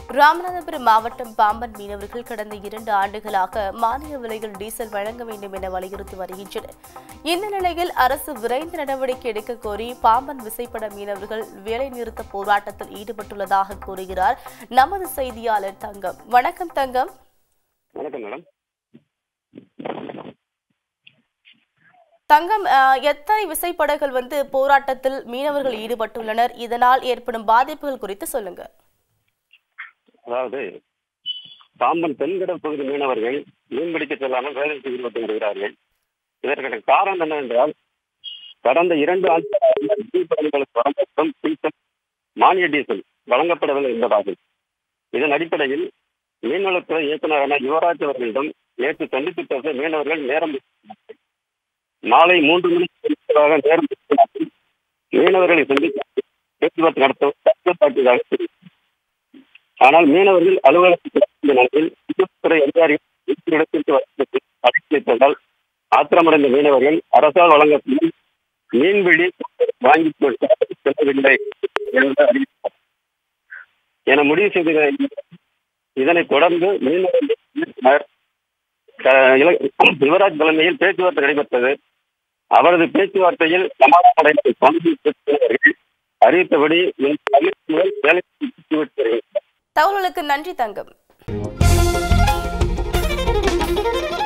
ராமநாதபுரம் மாவட்டம் பாம்பன் மீனவர்கள் கடந்த இரண்டு ஆண்டுகளாக மானிய விலையில் டீசல் வழங்க வேண்டும் என வலியுறுத்தி வருகின்றனர் இந்த நிலையில் அரசு விரைந்து நடவடிக்கை எடுக்க கோரி பாம்பன் விசைப்பட மீனவர்கள் வேலைநிறுத்த போராட்டத்தில் ஈடுபட்டுள்ளதாக கூறுகிறார் நமது செய்தியாளர் தங்கம் வணக்கம் தங்கம் வணக்கம் மேடம் தங்கம் அஹ், எத்தனை விசைப்படகுகள் வந்து போராட்டத்தில் மீனவர்கள் ஈடுபட்டுள்ளனர் இதனால் ஏற்படும் பாதிப்புகள் குறித்து சொல்லுங்க அதாவது பாம்பன் தென்கடல் பகுதி மீனவர்கள் மீன்பிடிக்க செல்லாமல் வேலை ஈடுபட்டு வருகிறார்கள் இதற்கான காரணம் என்னவென்றால் கடந்த இரண்டு ஆண்டுகளாக மீன்பிடிகளுக்கு வழங்கப்படும் டீசல் மானிய டீசல் வழங்கப்படவில்லை என்பதாகும் இதன் அடிப்படையில் மீன்வளத்துறை இயக்குநரான யுவராஜ் அவர்களிடம் நேற்று சந்தித்து பேச மீனவர்கள் நேரம் ஒதுக்கினார்கள். மாலை மூன்று மணிக்கு முன்னதாக நேரம் ஒதுக்கினார்கள். மீனவர்களை சந்தித்து பேச்சுவார்த்தை நடத்த தெரிவித்தார் ஆனால் மீனவர்கள் அலுவலகத்தில் இருந்த நிலையில் விடுதலை அதிகாரிகள் இருக்கிற இடத்திற்கு வருவதற்கு அழைக்கப்பட்டால் ஆத்திரமடைந்த மீனவர்கள் அரசால் வழங்கப்படும் மீன்பிடி வாங்கி செல்லவில்லை என்று அறிவித்தார் என முடிவு செய்த இதனைத் தொடர்ந்து மீனவர்கள் இயக்குனர், க- இல- யுவராஜ் தலைமையில் பேச்சுவார்த்தை நடைபெற்றது அவரது பேச்சுவார்த்தையில் சமாதானமடைந்த பங்கு பெற்றவர்கள் அறிவித்தபடி இந்த தமிழ் முதல் வேலைக்கு விட்டு தகவல்களுக்கு நன்றி தங்கம்